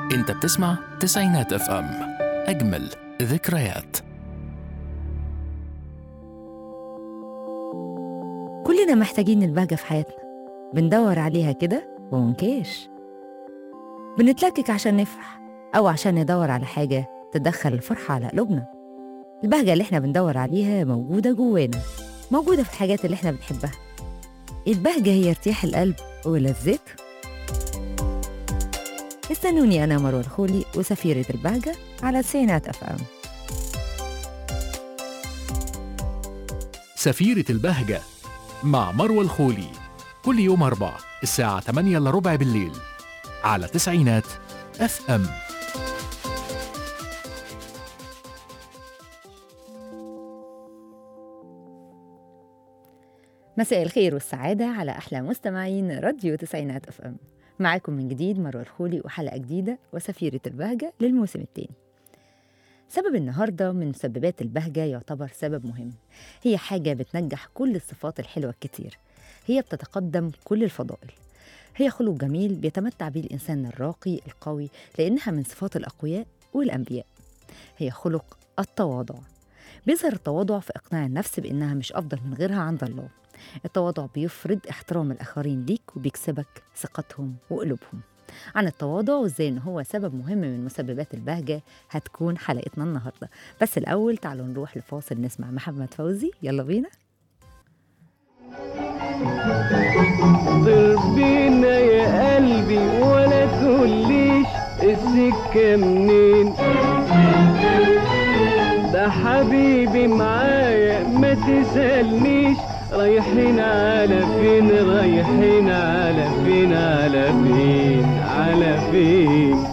انت بتسمع تسعينات اف ام اجمل ذكريات كلنا محتاجين البهجة في حياتنا بندور عليها كده ومنكاش بنتلكك عشان نفرح أو عشان ندور على حاجة تدخل الفرحة على قلوبنا البهجة اللي احنا بندور عليها موجودة جوانا موجودة في الحاجات اللي احنا بنحبها البهجة هي ارتياح القلب ولذته استنوني أنا مروة الخولي وسفيرة البهجة على تسعينات أف أم سفيرة البهجة مع مروة الخولي كل يوم أربع الساعة 8 إلا ربع بالليل على تسعينات اف ام مساء الخير والسعادة على أحلى مستمعين راديو تسعينات أف أم معاكم من جديد مروة الخولي وحلقة جديدة وسفيرة البهجة للموسم الثاني سبب النهاردة من مسببات البهجة يعتبر سبب مهم هي حاجة بتنجح كل الصفات الحلوة الكتير هي بتتقدم كل الفضائل هي خلق جميل بيتمتع به الإنسان الراقي القوي لأنها من صفات الأقوياء والأنبياء هي خلق التواضع بيظهر التواضع في إقناع النفس بإنها مش أفضل من غيرها عند الله التواضع بيفرض احترام الآخرين ليك وبيكسبك ثقتهم وقلوبهم عن التواضع وازاي ان هو سبب مهم من مسببات البهجه هتكون حلقتنا النهارده بس الاول تعالوا نروح لفاصل نسمع محمد فوزي يلا بينا طير بينا يا قلبي ولا تقوليش السكة منين ده حبيبي معايا ما تسألنيش رايحين على فين رايحين على فين على فين على فين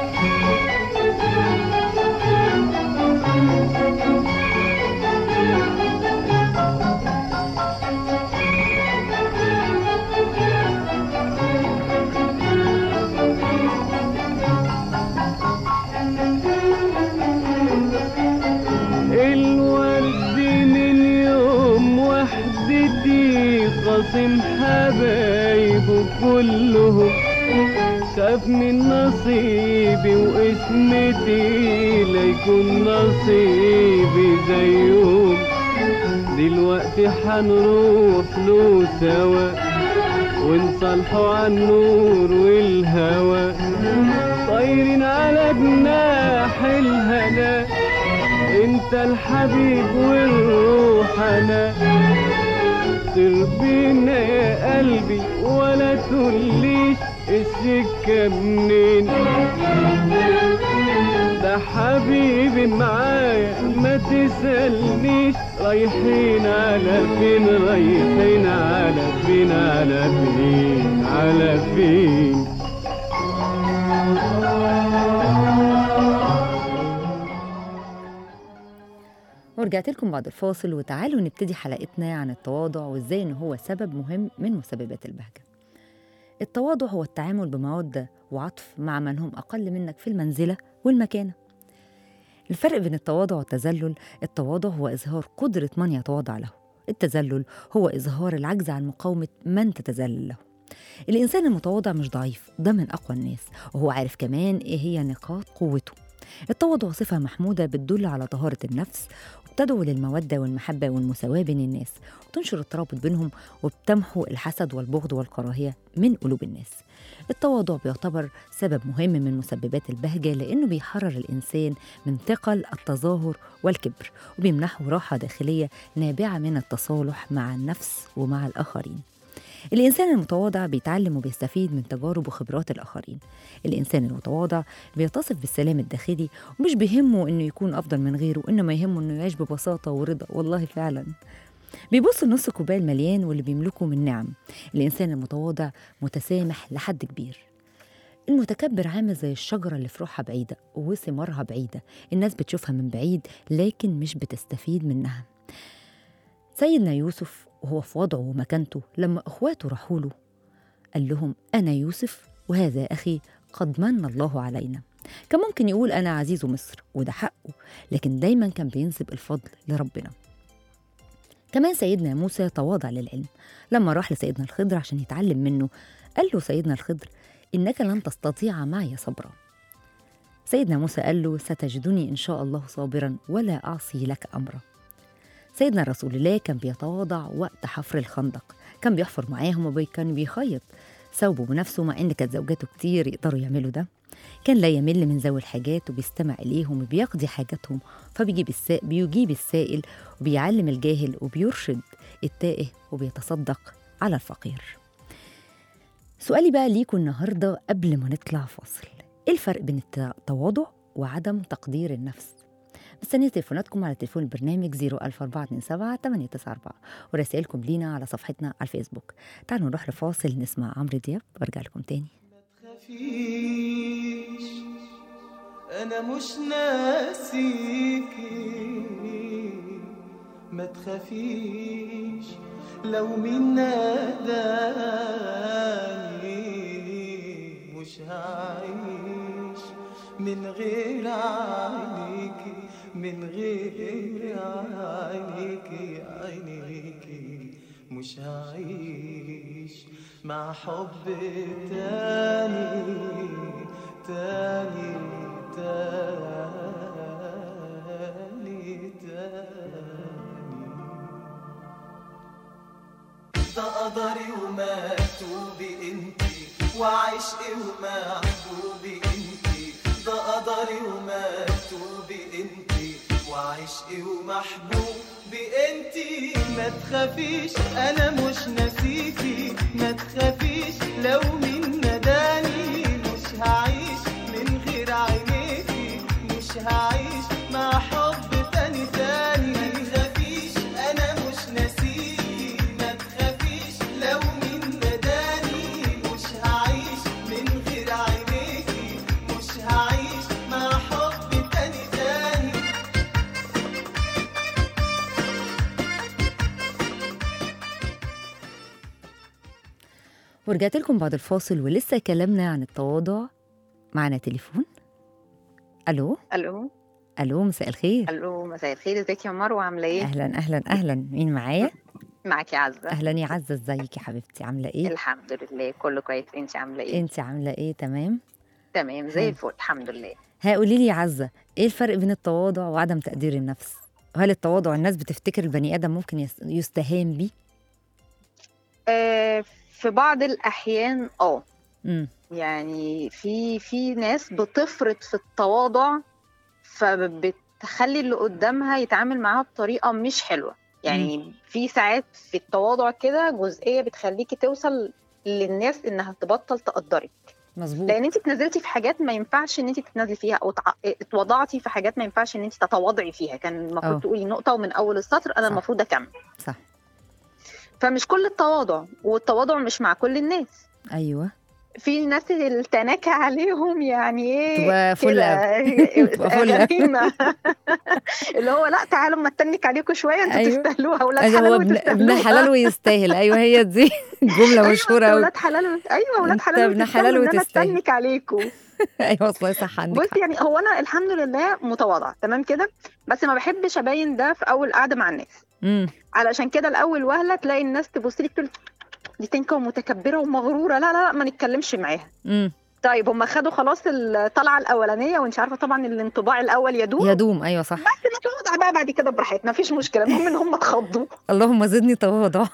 الورد من يوم وحدتي خصم حبايبه كلهم خاف من نصيبي واسمتي ليكون نصيبي زيهم دلوقتي حنروح له سوا ونصالحوا عن النور والهوى طايرين على جناح الهنا انت الحبيب والروح انا طير بينا يا قلبي ولا تقوليش السكة منين ده حبيبي معايا ما تسألنيش رايحين على فين رايحين على فين على فين على فين ورجعت لكم بعد الفاصل وتعالوا نبتدي حلقتنا عن التواضع وازاي ان هو سبب مهم من مسببات البهجه التواضع هو التعامل بمودة وعطف مع من هم أقل منك في المنزلة والمكانة الفرق بين التواضع والتذلل التواضع هو إظهار قدرة من يتواضع له التذلل هو إظهار العجز عن مقاومة من تتذلل له الإنسان المتواضع مش ضعيف ده من أقوى الناس وهو عارف كمان إيه هي نقاط قوته التواضع صفة محمودة بتدل على طهارة النفس وبتدعو للمودة والمحبة والمساواة بين الناس وتنشر الترابط بينهم وبتمحو الحسد والبغض والكراهية من قلوب الناس التواضع بيعتبر سبب مهم من مسببات البهجة لأنه بيحرر الإنسان من ثقل التظاهر والكبر وبيمنحه راحة داخلية نابعة من التصالح مع النفس ومع الآخرين الإنسان المتواضع بيتعلم وبيستفيد من تجارب وخبرات الآخرين الإنسان المتواضع بيتصف بالسلام الداخلي ومش بيهمه إنه يكون أفضل من غيره إنما يهمه إنه يعيش ببساطة ورضا والله فعلا بيبص لنص كوباية المليان واللي بيملكه من نعم الإنسان المتواضع متسامح لحد كبير المتكبر عامل زي الشجرة اللي فروعها بعيدة وثمارها بعيدة الناس بتشوفها من بعيد لكن مش بتستفيد منها سيدنا يوسف وهو في وضعه ومكانته لما اخواته راحوا له قال لهم انا يوسف وهذا اخي قد من الله علينا كان ممكن يقول انا عزيز مصر وده حقه لكن دايما كان بينسب الفضل لربنا كمان سيدنا موسى تواضع للعلم لما راح لسيدنا الخضر عشان يتعلم منه قال له سيدنا الخضر إنك لن تستطيع معي صبرا سيدنا موسى قال له ستجدني إن شاء الله صابرا ولا أعصي لك أمرا سيدنا رسول الله كان بيتواضع وقت حفر الخندق كان بيحفر معاهم وكان بيخيط ثوبه بنفسه مع إن كانت زوجاته كتير يقدروا يعملوا ده كان لا يمل من ذوي الحاجات وبيستمع إليهم وبيقضي حاجاتهم فبيجيب السائل بيجيب السائل وبيعلم الجاهل وبيرشد التائه وبيتصدق على الفقير سؤالي بقى ليكم النهارده قبل ما نطلع فاصل ايه الفرق بين التواضع وعدم تقدير النفس مستنية تليفوناتكم على تليفون البرنامج 01427 894 ورسائلكم لينا على صفحتنا على الفيسبوك تعالوا نروح لفاصل نسمع عمرو دياب وارجع لكم تاني تخافيش انا مش ناسيكي ما تخافيش لو مين ناداني مش هعيش من غير عينيكي من غير عينيكي عينيكي مش هعيش مع حب تاني تاني تاني تاني ده قدري ومكتوبي انتي وعشقي ومحبوبي انتي ده قدري ومكتوبي انتي وعشقي ومحبوبي انتي ما تخافيش انا مش ناسيكي ما تخافيش لو مين نداني مش هعيش من غير عينيكي مش هعيش مع حب تاني تاني ما تخافيش انا مش ناسيكي ما تخافيش لو مين نداني مش هعيش من غير عينيكي مش هعيش مع حب تاني تاني ورجعت لكم بعد الفاصل ولسه كلامنا عن التواضع معنا تليفون الو الو الو مساء الخير الو مساء الخير ازيك يا مروه عامله ايه اهلا اهلا اهلا مين معايا معاكي عزه اهلا يا عزه ازيك يا حبيبتي عامله ايه الحمد لله كله كويس انت عامله ايه انت عامله ايه تمام تمام زي حلو. الفل الحمد لله ها قولي لي يا عزه ايه الفرق بين التواضع وعدم تقدير النفس وهل التواضع الناس بتفتكر البني ادم ممكن يس- يستهان بيه آه في بعض الاحيان اه امم يعني في في ناس بتفرط في التواضع فبتخلي اللي قدامها يتعامل معاها بطريقه مش حلوه يعني في ساعات في التواضع كده جزئيه بتخليكي توصل للناس انها تبطل تقدرك مظبوط لان انت اتنزلتي في حاجات ما ينفعش ان انت تتنازلي فيها او تع- اتوضعتي في حاجات ما ينفعش ان انت تتواضعي فيها كان المفروض أه. تقولي نقطه ومن اول السطر انا صح. المفروض اكمل صح فمش كل التواضع والتواضع مش مع كل الناس ايوه في ناس التناكة عليهم يعني ايه تبقى فل كده تبقى فل غريمة اللي هو لا تعالوا ما اتنك عليكم شويه انتوا أيوة. تستاهلوها ولاد أيوة، هو حلال ابن, ابن وتستاهلوها حلال ويستاهل ايوه هي دي جمله مشهوره ايوه قوي ولاد حلال ايوه ولاد أنت حلال ابن حلال وتستاهلوا ان انا وتستاهل. اتنك عليكم ايوه والله صح عندك بص حق. يعني هو انا الحمد لله متواضعه تمام كده بس ما بحبش ابين ده في اول قعده مع الناس امم علشان كده الاول وهله تلاقي الناس تبص لي تقول دي تنكه ومتكبره ومغروره لا لا لا ما نتكلمش معاها امم طيب هم خدوا خلاص الطلعه الاولانيه وانت عارفه طبعا الانطباع الاول يدوم يدوم ايوه صح بس نتواضع بقى بعد كده براحتنا مفيش مشكله المهم ان هم اتخضوا اللهم زدني تواضع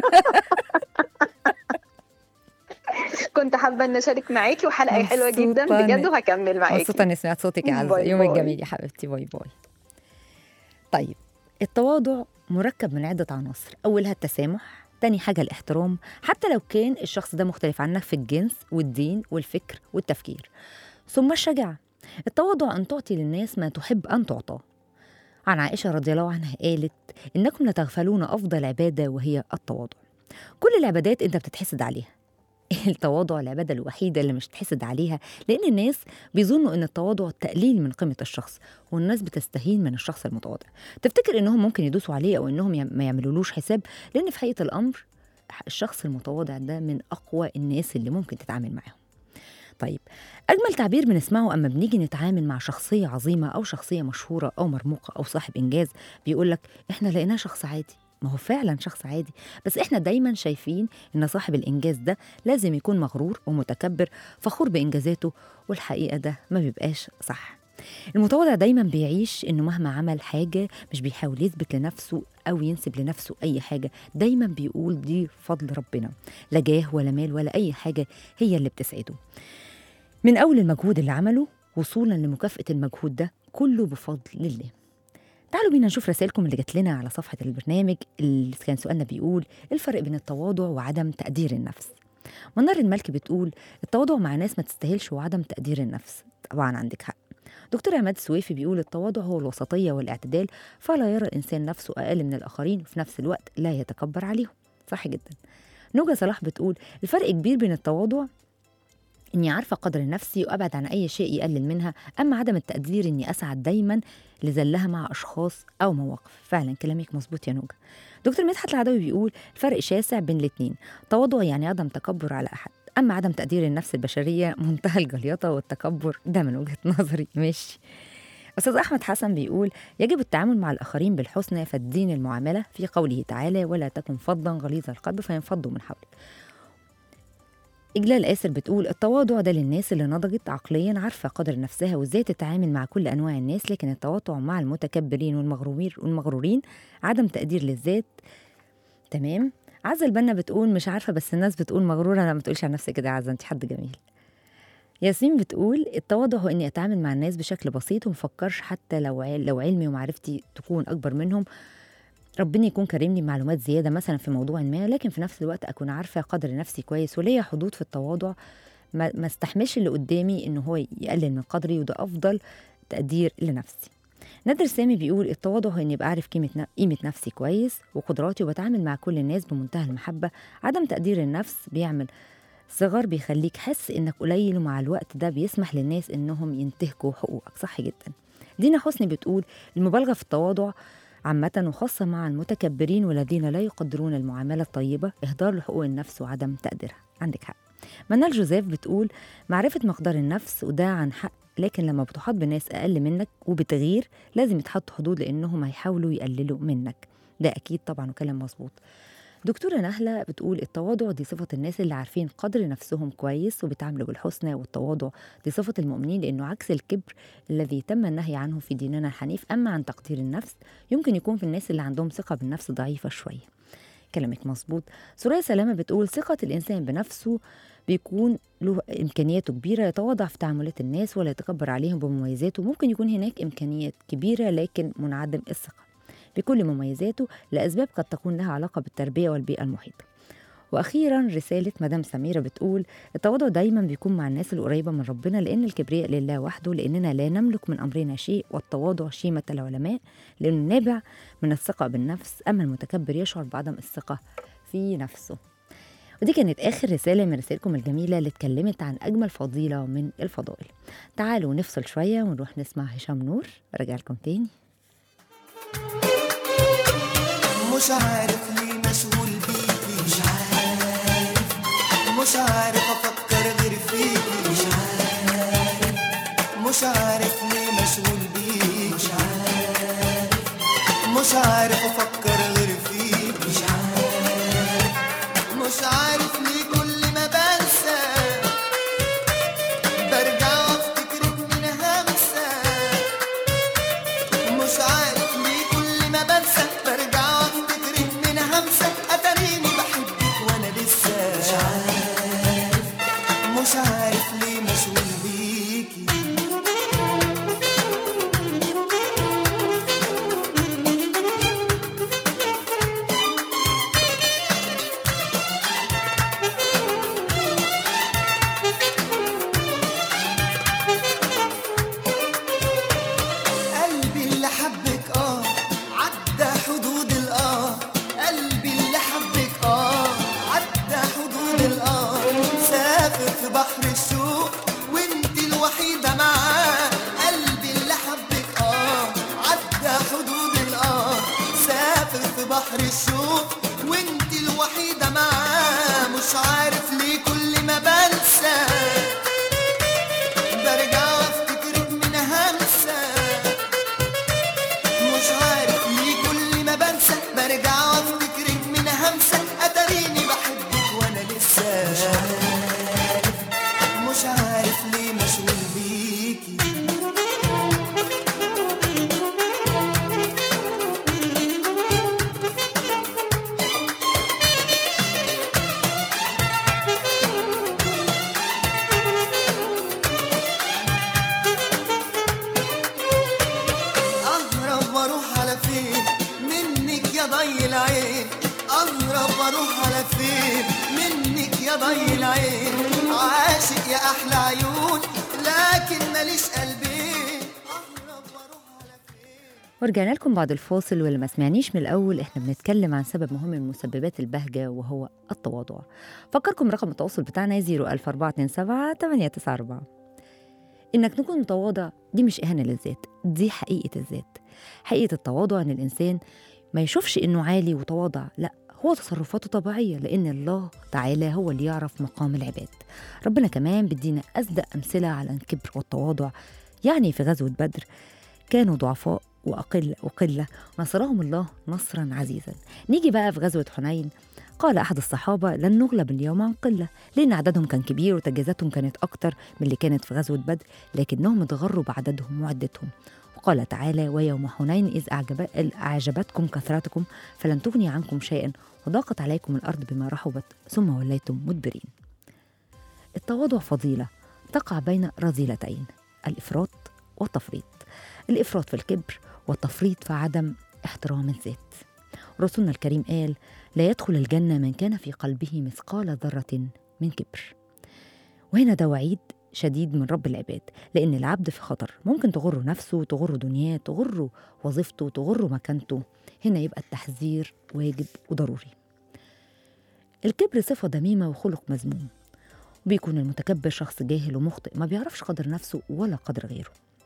كنت حابه ان اشارك معاكي وحلقه حلوه جدا مبسوطة بجد إن- وهكمل معاكي مبسوطه اني سمعت صوتك يا عزه باي يومك باي. جميل يا حبيبتي باي باي طيب التواضع مركب من عده عناصر اولها التسامح تاني حاجة الاحترام حتى لو كان الشخص ده مختلف عنك في الجنس والدين والفكر والتفكير ثم الشجاعة التواضع أن تعطي للناس ما تحب أن تعطى عن عائشة رضي الله عنها قالت إنكم لتغفلون أفضل عبادة وهي التواضع كل العبادات أنت بتتحسد عليها التواضع العبادة الوحيدة اللي مش تحسد عليها لأن الناس بيظنوا إن التواضع تقليل من قيمة الشخص والناس بتستهين من الشخص المتواضع تفتكر إنهم ممكن يدوسوا عليه أو إنهم يم- ما يعملولوش حساب لأن في حقيقة الأمر الشخص المتواضع ده من أقوى الناس اللي ممكن تتعامل معاهم طيب أجمل تعبير بنسمعه أما بنيجي نتعامل مع شخصية عظيمة أو شخصية مشهورة أو مرموقة أو صاحب إنجاز بيقول لك إحنا لقيناه شخص عادي ما هو فعلا شخص عادي بس احنا دايما شايفين ان صاحب الانجاز ده لازم يكون مغرور ومتكبر فخور بانجازاته والحقيقه ده ما بيبقاش صح المتواضع دايما بيعيش انه مهما عمل حاجه مش بيحاول يثبت لنفسه او ينسب لنفسه اي حاجه دايما بيقول دي فضل ربنا لا جاه ولا مال ولا اي حاجه هي اللي بتسعده من اول المجهود اللي عمله وصولا لمكافاه المجهود ده كله بفضل الله تعالوا بينا نشوف رسائلكم اللي جات لنا على صفحة البرنامج اللي كان سؤالنا بيقول الفرق بين التواضع وعدم تقدير النفس منار الملكي بتقول التواضع مع ناس ما تستاهلش وعدم تقدير النفس طبعا عندك حق دكتور عماد السويفي بيقول التواضع هو الوسطية والاعتدال فلا يرى الإنسان نفسه أقل من الآخرين وفي نفس الوقت لا يتكبر عليهم صح جدا نوجا صلاح بتقول الفرق كبير بين التواضع إني عارفة قدر نفسي وأبعد عن أي شيء يقلل منها أما عدم التقدير إني أسعد دايما لذلها مع أشخاص أو مواقف فعلا كلامك مظبوط يا نوجا دكتور مدحت العدوي بيقول الفرق شاسع بين الاتنين تواضع يعني عدم تكبر على أحد أما عدم تقدير النفس البشرية منتهى الجليطة والتكبر ده من وجهة نظري ماشي أستاذ أحمد حسن بيقول يجب التعامل مع الآخرين بالحسنى فالدين المعاملة في قوله تعالى ولا تكن فظا غليظ القلب فينفضوا من حولك إجلال آسر بتقول التواضع ده للناس اللي نضجت عقليا عارفة قدر نفسها وإزاي تتعامل مع كل أنواع الناس لكن التواضع مع المتكبرين والمغرورين والمغرورين عدم تقدير للذات تمام عزة البنا بتقول مش عارفة بس الناس بتقول مغرورة أنا ما تقولش عن نفسك كده يا عزة أنت حد جميل ياسمين بتقول التواضع هو إني أتعامل مع الناس بشكل بسيط ومفكرش حتى لو عل... لو علمي ومعرفتي تكون أكبر منهم ربنا يكون كرمني بمعلومات زيادة مثلا في موضوع ما لكن في نفس الوقت أكون عارفة قدر نفسي كويس وليا حدود في التواضع ما, ما استحملش اللي قدامي إن هو يقلل من قدري وده أفضل تقدير لنفسي نادر سامي بيقول التواضع هو إني أبقى عارف قيمة ن- قيمة نفسي كويس وقدراتي وبتعامل مع كل الناس بمنتهى المحبة عدم تقدير النفس بيعمل صغر بيخليك حس إنك قليل ومع الوقت ده بيسمح للناس إنهم ينتهكوا حقوقك صح جدا دينا حسني بتقول المبالغة في التواضع عامة وخاصة مع المتكبرين والذين لا يقدرون المعاملة الطيبة إهدار لحقوق النفس وعدم تقديرها عندك حق منال جوزيف بتقول معرفة مقدار النفس وده عن حق لكن لما بتحاط بناس أقل منك وبتغير لازم يتحط حدود لأنهم هيحاولوا يقللوا منك ده أكيد طبعا وكلام مظبوط دكتورة نهلة بتقول التواضع دي صفة الناس اللي عارفين قدر نفسهم كويس وبيتعاملوا بالحسنى والتواضع دي صفة المؤمنين لأنه عكس الكبر الذي تم النهي عنه في ديننا الحنيف أما عن تقدير النفس يمكن يكون في الناس اللي عندهم ثقة بالنفس ضعيفة شوية كلامك مظبوط سوريا سلامة بتقول ثقة الإنسان بنفسه بيكون له إمكانياته كبيرة يتواضع في تعاملات الناس ولا يتكبر عليهم بمميزاته ممكن يكون هناك إمكانيات كبيرة لكن منعدم الثقة بكل مميزاته لأسباب قد تكون لها علاقة بالتربية والبيئة المحيطة واخيرا رساله مدام سميره بتقول التواضع دايما بيكون مع الناس القريبه من ربنا لان الكبرياء لله وحده لاننا لا نملك من امرنا شيء والتواضع شيمه العلماء لانه نابع من الثقه بالنفس اما المتكبر يشعر بعدم الثقه في نفسه ودي كانت اخر رساله من رسائلكم الجميله اللي اتكلمت عن اجمل فضيله من الفضائل تعالوا نفصل شويه ونروح نسمع هشام نور راجع لكم تاني مش عارف ليه مشغول بيكي مش عارف مش عارف افكر غير فيكي مش عارف مش عارف ليه مشغول بيكي مش عارف مش عارف افكر غير فيكي مش عارف مش عارف ليه كل ما بنسى برجع افتكرك من همسه مش عارف ليه كل ما بنسى برجع افتكرك من همسة اتاريني بحبك وانا لسه مش عارف مش عارف ليه مشغول بيكي قلبي اللي حبك اه عدى حدود الاه قلبي اللي حبك اه عدى حدود الاه سافر في بحر الشوق وانت الوحيدة معاه قلبي اللي حبك اه عدى حدود الاه سافر في بحر الشوق وانت الوحيدة معاه مش عارف ليه كل ما بنسى برجع افتكرك من همسه مش عارف ليه كل ما بنسى برجع افتكر ضي العين عاشق يا احلى عيون لكن ماليش قلبين اهرب واروح على فين ورجعنا لكم بعد الفاصل واللي ما سمعنيش من الأول إحنا بنتكلم عن سبب مهم من مسببات البهجة وهو التواضع فكركم رقم التواصل بتاعنا 01427 894 إنك تكون متواضع دي مش إهانة للذات دي حقيقة الذات حقيقة التواضع إن الإنسان ما يشوفش إنه عالي وتواضع لا هو تصرفاته طبيعية لأن الله تعالى هو اللي يعرف مقام العباد ربنا كمان بيدينا أصدق أمثلة على الكبر والتواضع يعني في غزوة بدر كانوا ضعفاء وأقل وقلة نصرهم الله نصرا عزيزا نيجي بقى في غزوة حنين قال أحد الصحابة لن نغلب اليوم عن قلة لأن عددهم كان كبير وتجهيزاتهم كانت أكتر من اللي كانت في غزوة بدر لكنهم اتغروا بعددهم وعدتهم وقال تعالى ويوم حنين إذ أعجب- أعجبتكم كثرتكم فلم تغني عنكم شيئا وضاقت عليكم الأرض بما رحبت ثم وليتم مدبرين التواضع فضيلة تقع بين رذيلتين الإفراط والتفريط الإفراط في الكبر والتفريط في عدم احترام الذات رسولنا الكريم قال لا يدخل الجنة من كان في قلبه مثقال ذرة من كبر وهنا ده وعيد شديد من رب العباد لأن العبد في خطر ممكن تغره نفسه تغره دنياه تغره وظيفته تغره مكانته هنا يبقى التحذير واجب وضروري الكبر صفة دميمة وخلق مذموم بيكون المتكبر شخص جاهل ومخطئ ما بيعرفش قدر نفسه ولا قدر غيره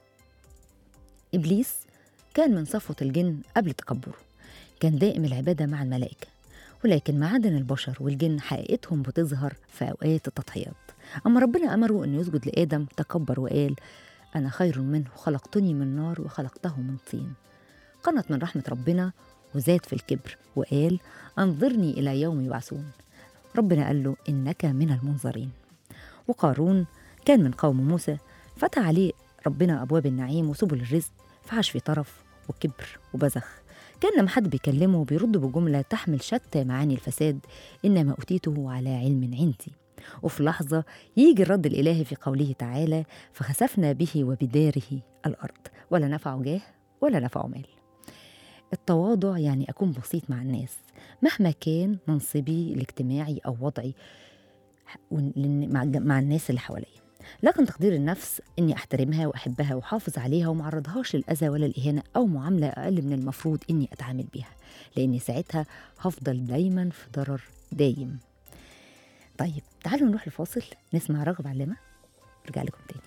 إبليس كان من صفوة الجن قبل تكبره كان دائم العبادة مع الملائكة ولكن معادن البشر والجن حقيقتهم بتظهر في أوقات التضحيات أما ربنا أمره أنه يسجد لآدم تكبر وقال أنا خير منه خلقتني من نار وخلقته من طين قنط من رحمة ربنا وزاد في الكبر وقال أنظرني إلى يوم يبعثون ربنا قال له إنك من المنظرين وقارون كان من قوم موسى فتح عليه ربنا أبواب النعيم وسبل الرزق فعاش في طرف وكبر وبذخ كان لما حد بيكلمه بيرد بجملة تحمل شتى معاني الفساد إنما أوتيته على علم عندي وفي لحظة يجي الرد الإلهي في قوله تعالى فخسفنا به وبداره الأرض ولا نفع جاه ولا نفع مال التواضع يعني أكون بسيط مع الناس مهما كان منصبي الاجتماعي أو وضعي ون- مع مع الناس اللي حواليا لكن تقدير النفس اني احترمها واحبها واحافظ عليها وما اعرضهاش للاذى ولا الاهانه او معامله اقل من المفروض اني اتعامل بيها لاني ساعتها هفضل دايما في ضرر دايم طيب تعالوا نروح لفاصل نسمع رغب علمه نرجع لكم تاني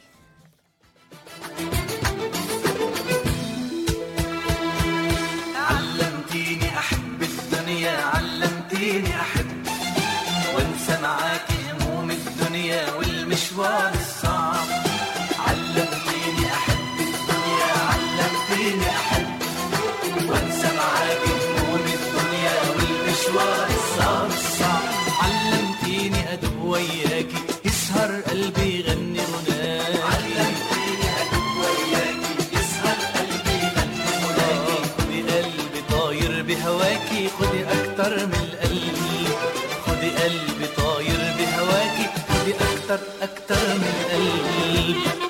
علمتيني احب الدنيا علمتيني احب وانسى معاكي هموم الدنيا والمشوار الصعب علمتيني احب الدنيا علمتيني احب وانسى معاكي هموم الدنيا والمشوار الصعب الصعب علمتيني ادب وياكي يسهر قلبي يغني غناكي علمتيني ادب وياكي يسهر قلبي يغني غناكي خدي قلبي طاير بهواكي خدي اكتر من القلب خدي قلبي طاير بهواكي خدي اكتر اكتر من القلب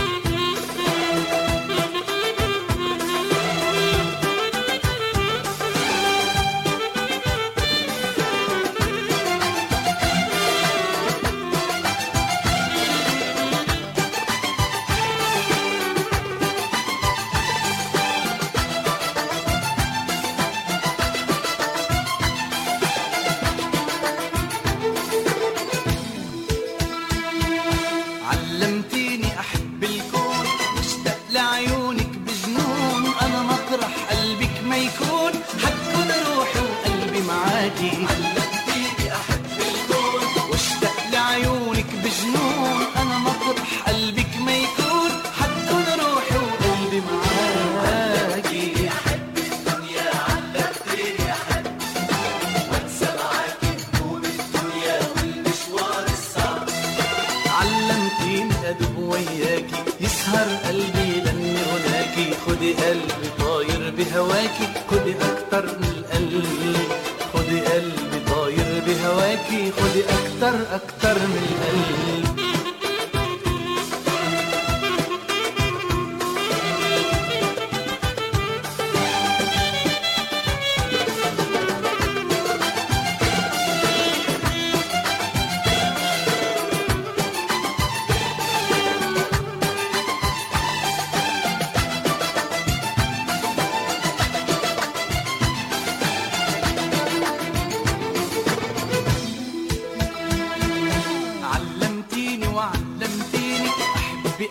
علمتيني احب الكون مشتاق لعيونك بجنون انا مطرح قلبك ما يكون حكون روحي وقلبي معاكي علمتيني احب الكون واشتاق لعيونك بجنون انا مطرح قلبك ما يكون حكون روحي وقلبي معاكي احب الدنيا علمتيني احب وانسى معاكي هموم الدنيا والمشوار الصعب علمتيني ادب وياكي يسهر قلبي لاني هناكي خدي قلبي طاير بهواكي خدي اكتر من القلب خدي قلبي طاير بهواكي خدي اكتر اكتر من القلب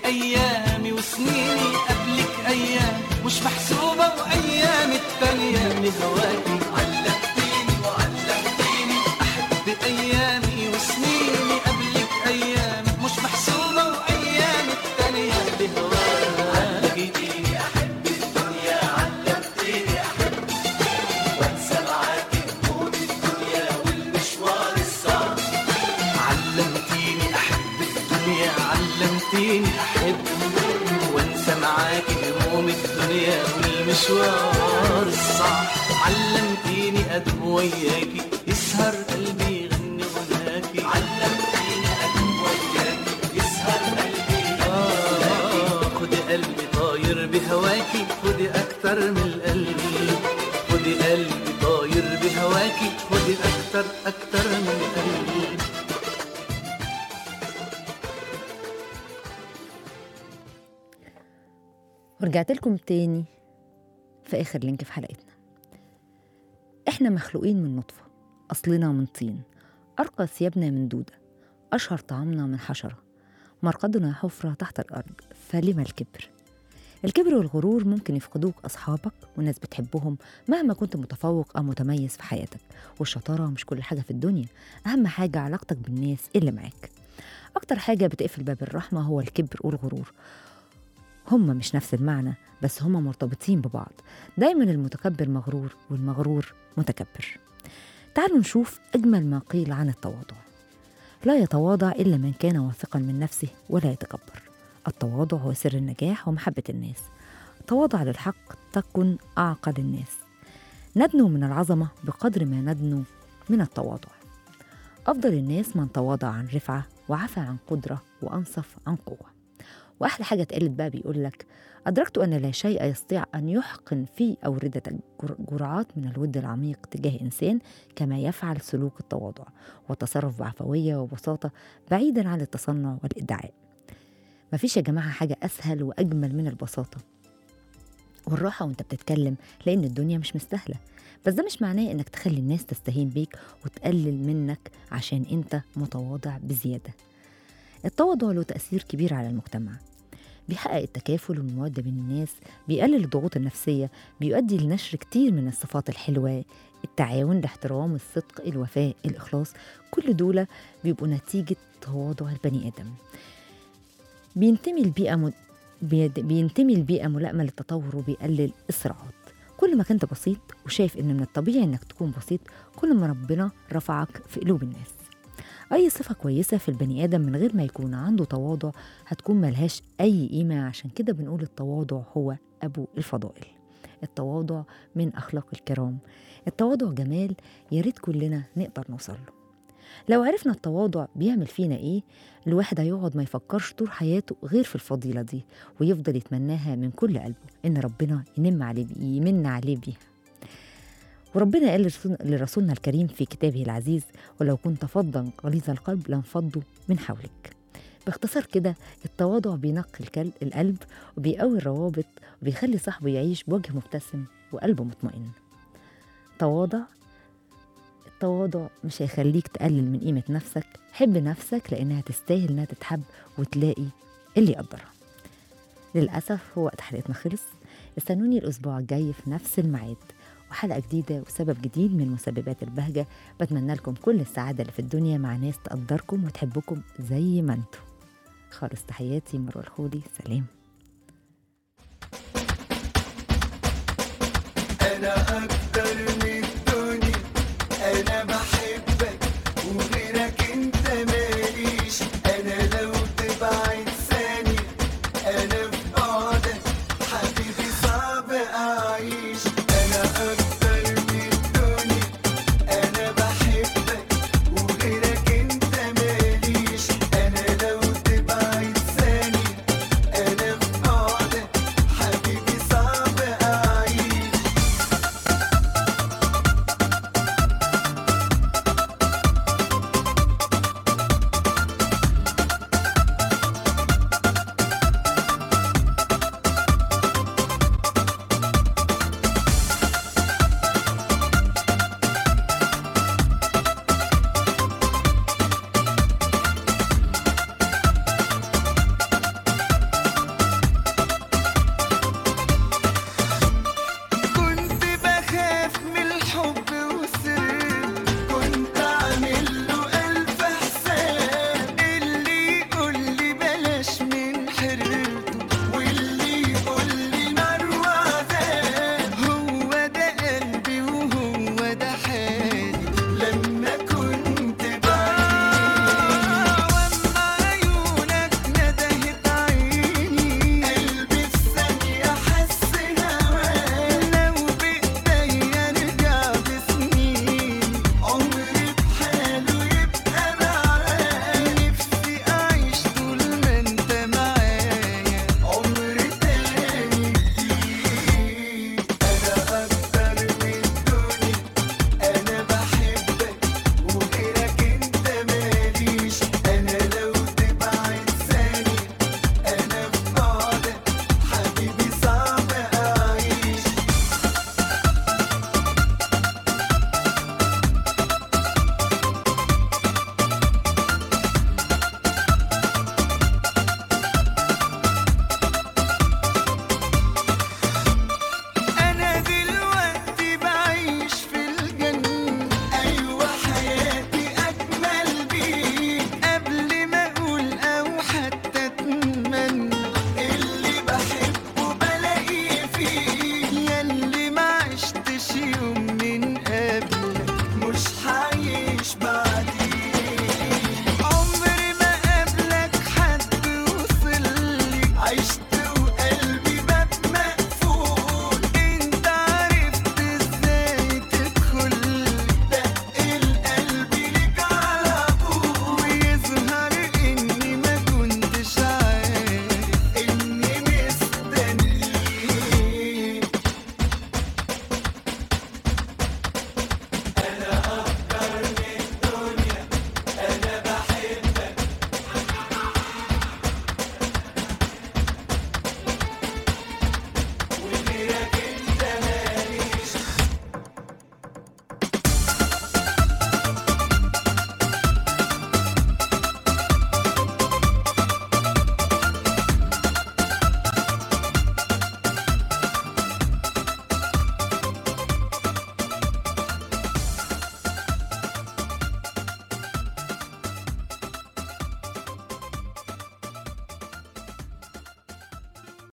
ايامي وسنيني قبلك ايام مش محسوبة وايام التانية لهواكي علمتيني وعلمتيني احب ايامي وسنيني قبلك ايام مش محسوبة وايام التانية لهواكي علمتيني احب الدنيا علمتيني احب وانسى معاكي هموم الدنيا والمشوار الصعب علمتيني احب الدنيا علمتيني احب وانسى معاكي هموم الدنيا والمشوار الصعب علمتيني ادب وياكي يسهر قلبي يغني غناكي علمتيني ادب وياكي يسهر قلبي يغني غناكي خدي قلبي طاير بهواكي خدي اكتر من القلب خدي قلبي طاير بهواكي خدي اكتر اكتر من القلب ورجعت لكم تاني في آخر لينك في حلقتنا إحنا مخلوقين من نطفة أصلنا من طين أرقى ثيابنا من دودة أشهر طعامنا من حشرة مرقدنا حفرة تحت الأرض فلما الكبر الكبر والغرور ممكن يفقدوك أصحابك والناس بتحبهم مهما كنت متفوق أو متميز في حياتك والشطارة مش كل حاجة في الدنيا أهم حاجة علاقتك بالناس اللي معاك أكتر حاجة بتقفل باب الرحمة هو الكبر والغرور هما مش نفس المعنى بس هما مرتبطين ببعض دايما المتكبر مغرور والمغرور متكبر تعالوا نشوف أجمل ما قيل عن التواضع لا يتواضع إلا من كان واثقا من نفسه ولا يتكبر التواضع هو سر النجاح ومحبة الناس تواضع للحق تكن أعقل الناس ندنو من العظمة بقدر ما ندنو من التواضع أفضل الناس من تواضع عن رفعة وعفى عن قدرة وأنصف عن قوة واحلى حاجه اتقالت بقى بيقول لك ادركت ان لا شيء يستطيع ان يحقن في اورده الجر- جرعات من الود العميق تجاه انسان كما يفعل سلوك التواضع والتصرف بعفويه وبساطه بعيدا عن التصنع والادعاء مفيش يا جماعه حاجه اسهل واجمل من البساطه والراحه وانت بتتكلم لان الدنيا مش مستاهله بس ده مش معناه انك تخلي الناس تستهين بيك وتقلل منك عشان انت متواضع بزياده التواضع له تأثير كبير على المجتمع بيحقق التكافل والمودة بين الناس بيقلل الضغوط النفسية بيؤدي لنشر كتير من الصفات الحلوة التعاون الاحترام الصدق الوفاء الإخلاص كل دول بيبقوا نتيجة تواضع البني آدم بينتمي البيئة م... بيد- بينتمي البيئة ملائمة للتطور وبيقلل الصراعات كل ما كنت بسيط وشايف إن من الطبيعي إنك تكون بسيط كل ما ربنا رفعك في قلوب الناس أي صفة كويسة في البني آدم من غير ما يكون عنده تواضع هتكون ملهاش أي قيمة عشان كده بنقول التواضع هو أبو الفضائل التواضع من أخلاق الكرام التواضع جمال يا ريت كلنا نقدر نوصل له لو عرفنا التواضع بيعمل فينا إيه الواحد هيقعد ما يفكرش طول حياته غير في الفضيلة دي ويفضل يتمناها من كل قلبه إن ربنا ينم عليه يمن عليه بيها وربنا قال لرسول- لرسولنا الكريم في كتابه العزيز ولو كنت فظا غليظ القلب لانفضوا من حولك باختصار كده التواضع بينقي الكل- القلب وبيقوي الروابط وبيخلي صاحبه يعيش بوجه مبتسم وقلبه مطمئن تواضع التواضع مش هيخليك تقلل من قيمة نفسك حب نفسك لأنها تستاهل إنها تتحب وتلاقي اللي يقدرها للأسف هو وقت حلقتنا خلص استنوني الأسبوع الجاي في نفس الميعاد وحلقة جديدة وسبب جديد من مسببات البهجة بتمنى لكم كل السعادة اللي في الدنيا مع ناس تقدركم وتحبكم زي ما انتم خالص تحياتي مروة الخولي سلام انا اكتر من